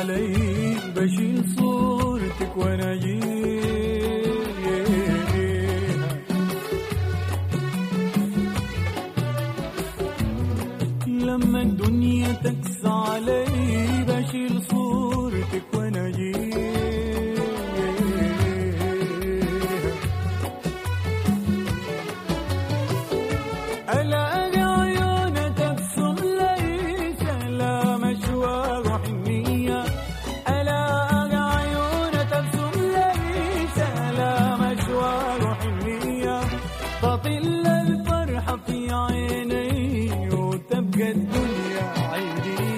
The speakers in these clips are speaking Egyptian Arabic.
علي بشيل صورتك وانا لما الدنيا تكسى علي بشيل صورتك وانا ألاقي عيونها تبسم لي سلام أشواق وحنية ألاقي عيونها تبسم لي سلام أشواق وحنية تطل الفرحة في عيني وتبقى الدنيا عيدي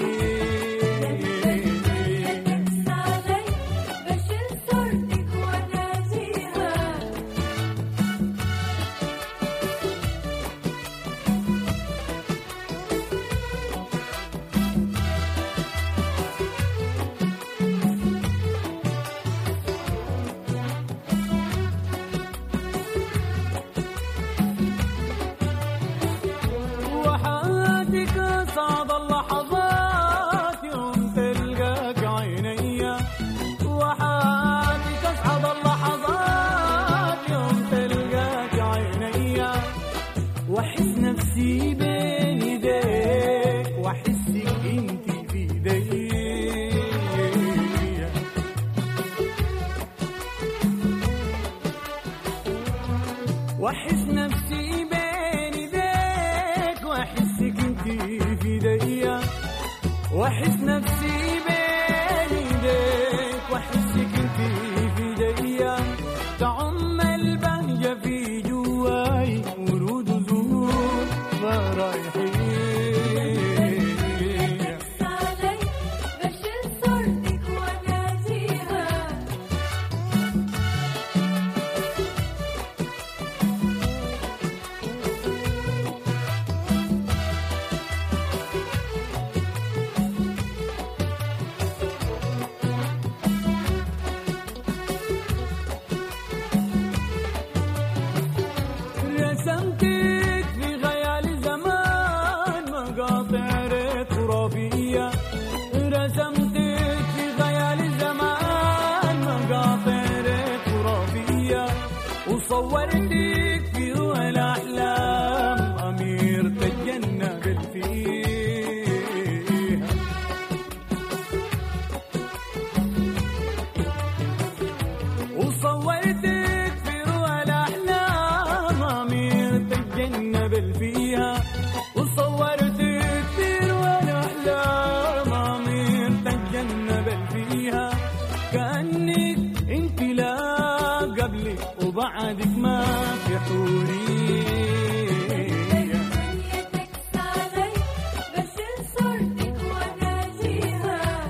علي بشيل صورتك واناديها وحياتك أصعب اللحظات يوم تلقاك عينيا وحياتك أصعب اللحظات يوم تلقاك عينيا وأحس نفسي بين يديك وأحسك أنت في ايديا واحس نفسي بين ايديك واحسك انت في ايديا واحس نفسي بين ايديك واحسك انت في ايديا تعم البهجة في جواي ورود وزهور فرايحين علي بشيل صورتك واناديها رسمتك في خيال زمان مقاطع ريت خرافية رسمتك في خيال زمان مقاطع ريت خرافية وصورتك في رؤى الأحلام أمير الجنة بالفيها وصورتك في رؤى الأحلام أمير تتجنب فيها وصورتك في رؤى الأحلام أمير تتجنب فيها كأنك انت لا قبلك وبعدك ما في حورية دنيتك علي بشيل صورتك واناديها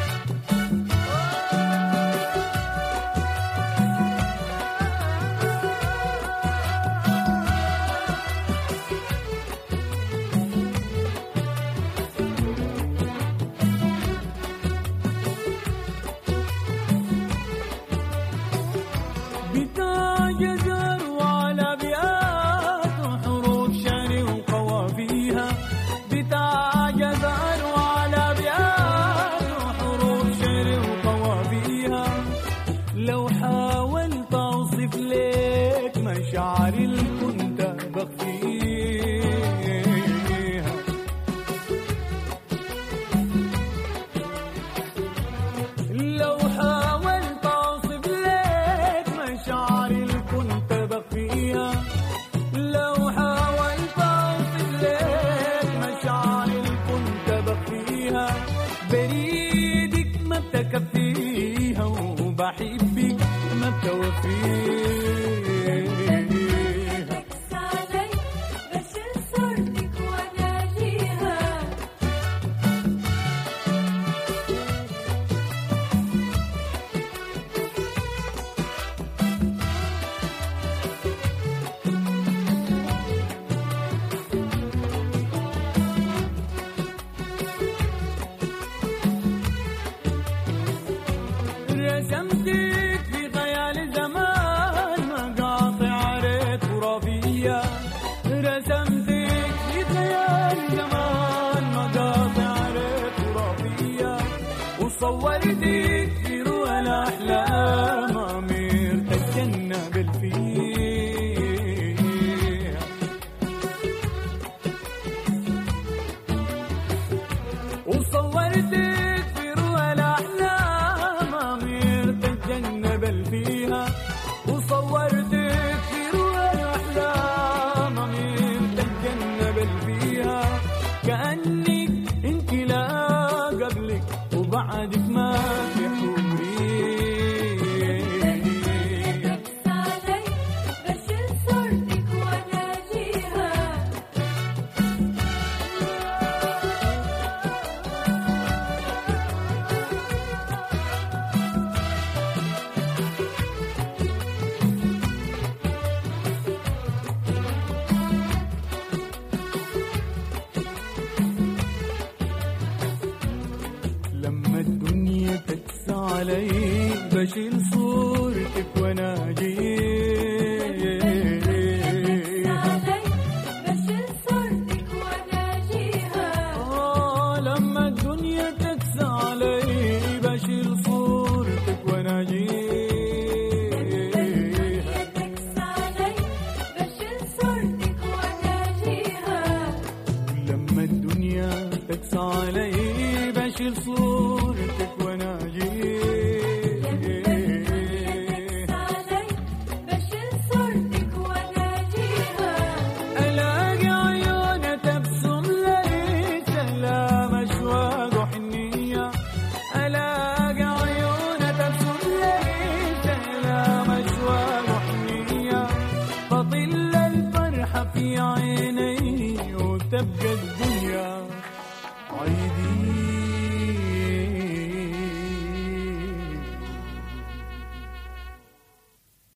بتاج زر وعلى بيات وحروف شعر وقوافيها بتاج زر وعلى بيات وحروف شعر وقوافيها لو حاولت اوصف لك مشاعري اللي كنت بخفيها لو حاولت اوصف لك مشاعري اللي كنت بخفيها لو حاولت اوصف لك مشاعري اللي كنت بخفيها بريدك ما بتكفيها وبحبك ما بتوفيها علي بشيل صورتك واناديها رسمتك في خيال زمان مقاطع ريت خرافية رسمتك في خيال زمان مقاطع ريت خرافية وصورتك علي بشيل صورتك وانا جيت علي بشيل صورتك واناجيها آه لما الدنيا تكسى علي بشيل صورتك وانا جيها تكس علي بشيل صورتك واناجيها لما الدنيا تكسى علي بشيل صورتك وانا جيت علي بشيل صورتك واناجيها الاقي عيونها تبسم لي سلام اشواق وحنيه الاقي عيونها تبسم لي سلام اشواق وحنيه تطل الفرحه في عيني وتبقى الدنيا عيدي